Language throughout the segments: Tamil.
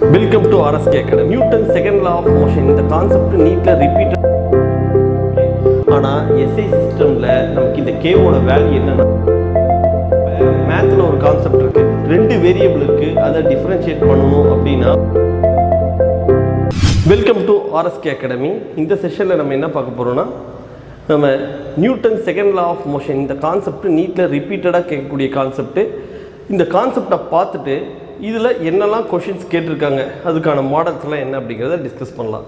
welcome to RSK academy Newton second law of motion இந்த கான்செப்ட் நீட்டில் ரிப்பீட்டட் ஆனால் எஸ்ஐ சிஸ்டமில் நமக்கு இந்த கேவோட வேல்யூ என்னன்னா மேத்தில் ஒரு கான்செப்ட் இருக்கு ரெண்டு வேரியபிள் இருக்கு அதை டிஃபரன்ஷியேட் பண்ணணும் அப்படின்னா வெல்கம் டு ஆர்எஸ்கே அகாடமி இந்த செஷனில் நம்ம என்ன பார்க்க போகிறோம்னா நம்ம Newton second law of motion இந்த கான்செப்ட் நீட்டில் ரிப்பீட்டடாக கேட்கக்கூடிய கான்செப்ட் இந்த கான்செப்டை பார்த்துட்டு இதில் என்னெல்லாம் கொஷின்ஸ் கேட்டிருக்காங்க அதுக்கான மாடல்ஸ்லாம் என்ன அப்படிங்கிறத டிஸ்கஸ் பண்ணலாம்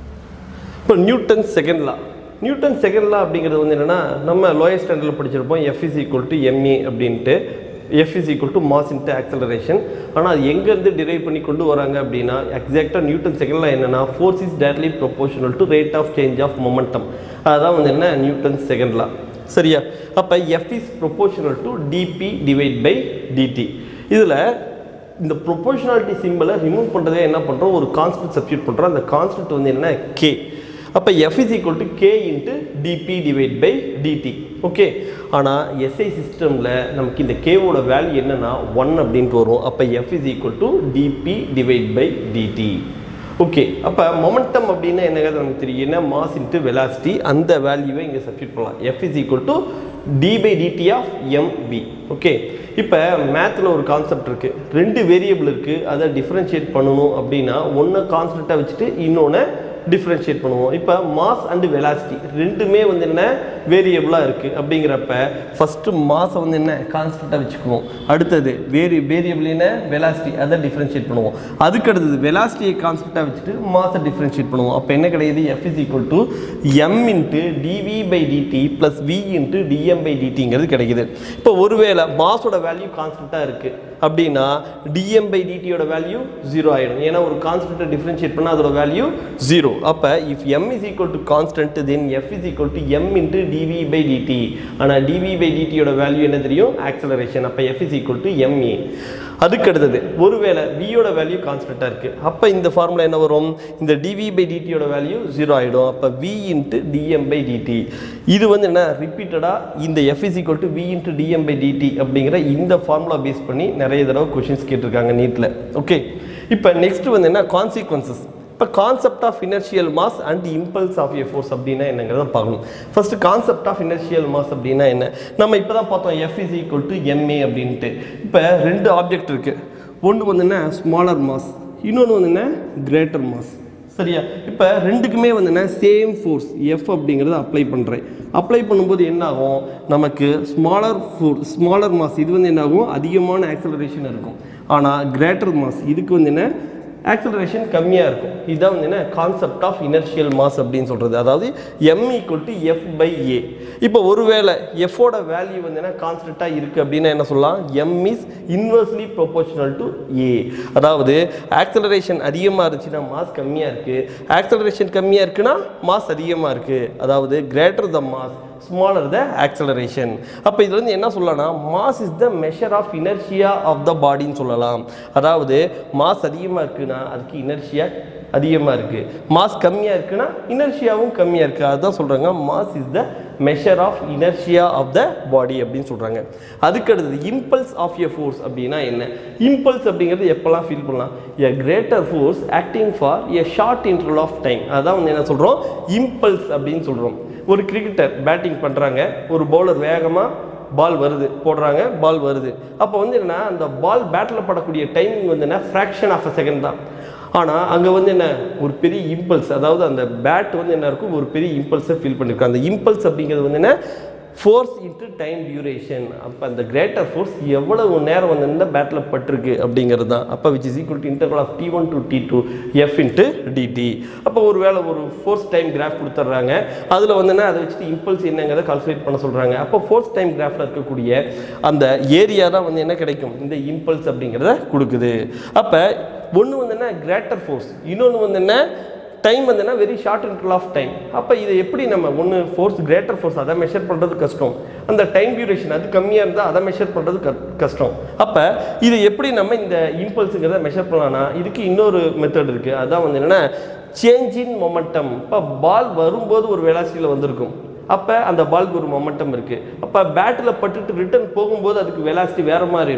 இப்போ Newton second law Newton second law அப்படிங்கிறது வந்து என்னென்னா நம்ம லோயர் ஸ்டாண்டர்டில் படிச்சிருப்போம் F is equal to MA அப்படின்ட்டு F is equal to mass into acceleration ஆனால் அது எங்கேருந்து டிரைவ் பண்ணி கொண்டு வராங்க அப்படின்னா எக்ஸாக்டாக நியூட்டன் செகண்ட் லா என்னென்னா ஃபோர்ஸ் இஸ் டேட்லி proportional to rate of change of momentum அதுதான் வந்து என்ன நியூட்டன் செகண்ட் லா சரியா அப்போ F is proportional to DP divide by DT இதில் இந்த ப்ரொபோஷனாலிட்டி சிம்பிளை ரிமூவ் பண்ணுறதே என்ன பண்ணுறோம் ஒரு கான்ஸ்டன்ட் சப்ஸ்டியூட் பண்ணுறோம் அந்த கான்ஸ்டன்ட் வந்து என்ன கே அப்போ F is equal to K into DP divide by DT okay ஆனால் எஸ்ஐ சிஸ்டமில் நமக்கு இந்த கேவோட வேல்யூ என்னன்னா ஒன் அப்படின்ட்டு வரும் அப்போ F is equal to DP divide by DT okay அப்போ மொமெண்டம் அப்படின்னா என்னங்கிறது நமக்கு தெரியும் என்ன மாஸ் இன்ட்டு வெலாசிட்டி அந்த வேல்யூவை இங்கே சப்ஸ்டியூட் பண்ணலாம் F is equal to D by DT of MP okay இப்போ மேத்தில் ஒரு கான்செப்ட் இருக்குது ரெண்டு வேரியபிள் இருக்குது அதை டிஃப்ரென்ஷியேட் பண்ணணும் அப்படின்னா ஒன்று கான்ஸ்டண்ட்டாக வச்சுட்டு இன்னொன்று டிஃப்ரென்ஷியேட் பண்ணுவோம் இப்போ மாஸ் அண்டு வெலாசிட்டி ரெண்டுமே வந்து என்ன வேரியபிளாக இருக்குது அப்படிங்கிறப்ப ஃபஸ்ட்டு மாஸை வந்து என்ன கான்ஸ்டண்ட்டாக வச்சுக்குவோம் அடுத்தது வேரி வேரியபிள் என்ன வெலாசிட்டி அதை டிஃப்ரென்ஷியேட் பண்ணுவோம் அதுக்கு அடுத்தது வெலாசிட்டியை கான்ஸ்டண்ட்டாக வச்சுட்டு மாஸை டிஃப்ரென்ஷியேட் பண்ணுவோம் அப்போ என்ன கிடையாது F is equal to M into DV by DT plus V into DM by டிடிங்கிறது கிடைக்குது இப்போ ஒருவேளை மாஸோட வேல்யூ கான்ஸ்டண்ட்டாக இருக்குது அப்படின்னா டிஎம் பை டிடியோட வேல்யூ ஜீரோ ஆகிடும் ஏன்னா ஒரு கான்ஸ்டன்ட்டை டிஃப்ரென்ஷியேட் பண்ணால் அதோட வேல்யூ ஜீரோ அப்போ if M is equal to constant then F is equal to M into DV by DT ஆனால் டிவி பை டிடியோட வேல்யூ என்ன தெரியும் ஆக்சலரேஷன் அப்போ F is equal to MA அதுக்கு அடுத்தது ஒருவேளை வியோட வேல்யூ கான்ஸ்டண்ட்டாக இருக்குது அப்போ இந்த ஃபார்முலா என்ன வரும் இந்த டிவி பை டிடியோட வேல்யூ ஜீரோ ஆகிடும் அப்போ V into DM by DT இது வந்து என்ன ரிப்பீட்டடாக இந்த F is equal to V into DM by DT அப்படிங்கிற இந்த ஃபார்முலா பேஸ் பண்ணி நிறைய தடவை கொஷின்ஸ் கேட்டிருக்காங்க நீட்டில் ஓகே இப்போ நெக்ஸ்ட் வந்து என்ன கான்சிக்வன்சஸ் இப்போ concept of inertial mass and impulse of a force அப்படின்னா என்னங்கிறத பார்க்கணும் first concept of inertial mass அப்படின்னா என்ன நம்ம இப்போ தான் பார்த்தோம் F is equal to MA அப்படின்ட்டு இப்போ ரெண்டு ஆப்ஜெக்ட் இருக்குது ஒன்று வந்து என்ன ஸ்மாலர் மாஸ் இன்னொன்று வந்து என்ன கிரேட்டர் மாஸ் சரியா இப்போ ரெண்டுக்குமே வந்து என்ன சேம் ஃபோர்ஸ் எஃப் அப்படிங்கிறத அப்ளை பண்ணுறேன் அப்ளை பண்ணும்போது என்ன ஆகும் நமக்கு ஸ்மாலர் ஃபோர் ஸ்மாலர் மாஸ் இது வந்து என்ன ஆகும் அதிகமான ஆக்சலரேஷன் இருக்கும் ஆனால் கிரேட்டர் மாஸ் இதுக்கு வந்து என்ன ஆக்சலரேஷன் கம்மியாக இருக்கும் இதுதான் வந்து என்ன கான்செப்ட் ஆஃப் இனர்ஷியல் மாஸ் அப்படின்னு சொல்கிறது அதாவது M equal to F by A இப்போ ஒருவேளை எஃபோட வேல்யூ வந்து என்ன கான்ஸ்டண்ட்டாக இருக்குது அப்படின்னா என்ன சொல்லலாம் M is inversely proportional to A அதாவது ஆக்சலரேஷன் அதிகமாக இருந்துச்சுன்னா மாஸ் கம்மியாக இருக்குது ஆக்சலரேஷன் கம்மியாக இருக்குன்னா மாஸ் அதிகமாக இருக்குது அதாவது greater the mass smaller the acceleration அப்போ இது வந்து என்ன சொல்லலாம் mass is the measure of inertia of the பாடின்னு சொல்லலாம் அதாவது மாஸ் அதிகமாக இருக்குன்னா அதுக்கு இனர்ஷியா அதிகமாக இருக்குது மாஸ் கம்மியாக இருக்குன்னா இனர்ஷியாவும் கம்மியாக இருக்குது அதுதான் சொல்கிறாங்க mass is the measure of inertia of the body அப்படின்னு சொல்கிறாங்க அதுக்கு அடுத்தது இம்பல்ஸ் ஆஃப் எ ஃபோர்ஸ் அப்படின்னா என்ன இம்பல்ஸ் அப்படிங்கிறது எப்போல்லாம் ஃபீல் பண்ணலாம் a greater force acting for a short interval of time அதான் வந்து என்ன சொல்கிறோம் இம்பல்ஸ் அப்படின்னு சொல்கிறோம் ஒரு கிரிக்கெட்டர் பேட்டிங் பண்ணுறாங்க ஒரு பவுலர் வேகமாக பால் வருது போடுறாங்க பால் வருது அப்போ வந்து என்னென்னா அந்த பால் பேட்டில் படக்கூடிய டைமிங் வந்து என்ன ஃப்ராக்ஷன் ஆஃப் அ செகண்ட் தான் ஆனால் அங்கே வந்து என்ன ஒரு பெரிய இம்பல்ஸ் அதாவது அந்த பேட் வந்து என்ன இருக்கும் ஒரு பெரிய இம்பல்ஸை ஃபீல் பண்ணியிருக்கோம் அந்த இம்பல்ஸ் அப்படிங்கிறது வந்து என்ன ஃபோர்ஸ் இன்ட்டு டைம் டியூரேஷன் அப்போ அந்த கிரேட்டர் ஃபோர்ஸ் எவ்வளவு நேரம் வந்து இந்த பேட்டில் பட்டிருக்கு அப்படிங்கிறது தான் அப்போ which is equal to interval of T one to T two F into DT அப்போ ஒரு வேளை ஒரு ஃபோர்ஸ் டைம் கிராஃப் கொடுத்துட்றாங்க அதில் வந்து என்ன அதை வச்சுட்டு இம்பல்ஸ் என்னங்கிறத கால்குலேட் பண்ண சொல்கிறாங்க அப்போ ஃபோர்ஸ் டைம் கிராஃபில் இருக்கக்கூடிய அந்த ஏரியா தான் வந்து என்ன கிடைக்கும் இந்த இம்பல்ஸ் அப்படிங்கிறத கொடுக்குது அப்போ ஒன்று வந்து என்ன கிரேட்டர் ஃபோர்ஸ் இன்னொன்று வந்து என்ன டைம் வந்துன்னா very short interval of time அப்போ இதை எப்படி நம்ம ஒன்று ஃபோர்ஸ் கிரேட்டர் ஃபோர்ஸ் அதை மெஷர் பண்ணுறது கஷ்டம் அந்த டைம் டியூரேஷன் அது கம்மியாக இருந்தால் அதை மெஷர் பண்ணுறது க கஷ்டம் அப்போ இதை எப்படி நம்ம இந்த இம்பல்ஸுங்கிறத மெஷர் பண்ணலாம்னா இதுக்கு இன்னொரு மெத்தட் இருக்குது அதான் வந்து என்னென்னா சேஞ்ச் இன் மொமெண்டம் இப்போ பால் வரும்போது ஒரு வெலாசிட்டியில் வந்திருக்கும் அப்போ அந்த பால்க்கு ஒரு மொமெண்டம் இருக்குது அப்போ பேட்டில் பட்டுட்டு ரிட்டர்ன் போகும்போது அதுக்கு வெலாசிட்டி வேறு மாதிரி இருக்கும்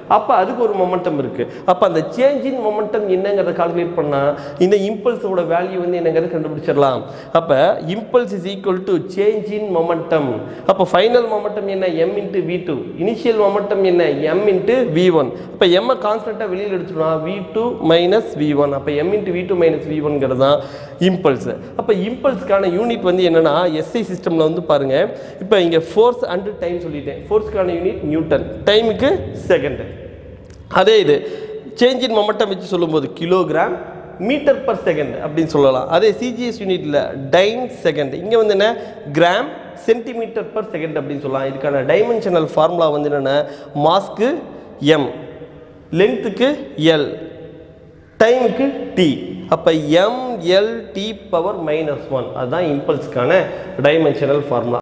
அப்போ அதுக்கு ஒரு மொமெண்டம் இருக்குது அப்போ அந்த சேஞ்ச் இன் மொமெண்டம் என்னங்கிறத கால்குலேட் பண்ணால் இந்த இம்பல்ஸோட வேல்யூ வந்து என்னங்கிறத கண்டுபிடிச்சிடலாம் அப்போ impulse is equal to change in momentum அப்போ ஃபைனல் மொமெண்டம் என்ன M into V two initial momentum என்ன எம் இன்ட்டு வி ஒன் அப்போ எம்மை கான்ஸ்டண்ட்டாக வெளியில் எடுத்துட்டோம்னா V two minus V one அப்போ M into V two minus V ஒன்ங்கிறது தான் இம்பல்ஸ் அப்போ இம்பல்ஸ்க்கான யூனிட் வந்து என்னன்னா எஸ்ஐ சிஸ்டமில் வந்து பாருங்க இப்போ இங்கே ஃபோர்ஸ் அண்டு டைம் சொல்லிட்டேன் ஃபோர்ஸ்க்கான யூனிட் நியூட்டன் டைமுக்கு செகண்ட் அதே இது சேஞ்ச் இன் மொமெண்டம் வச்சு சொல்லும்போது கிலோகிராம் மீட்டர் பர் செகண்ட் அப்படின்னு சொல்லலாம் அதே சிஜிஎஸ் யூனிட்டில் டைன் செகண்ட் இங்கே வந்து என்ன கிராம் சென்டிமீட்டர் பர் செகண்ட் அப்படின்னு சொல்லலாம் இதுக்கான டைமென்ஷனல் ஃபார்முலா வந்து என்னென்ன மாஸ்க்கு எம் லென்த்துக்கு எல் டைமுக்கு டி அப்போ எம்எல்டி பவர் மைனஸ் ஒன் அதுதான் இம்பல்ஸ்க்கான டைமென்ஷனல் ஃபார்முலா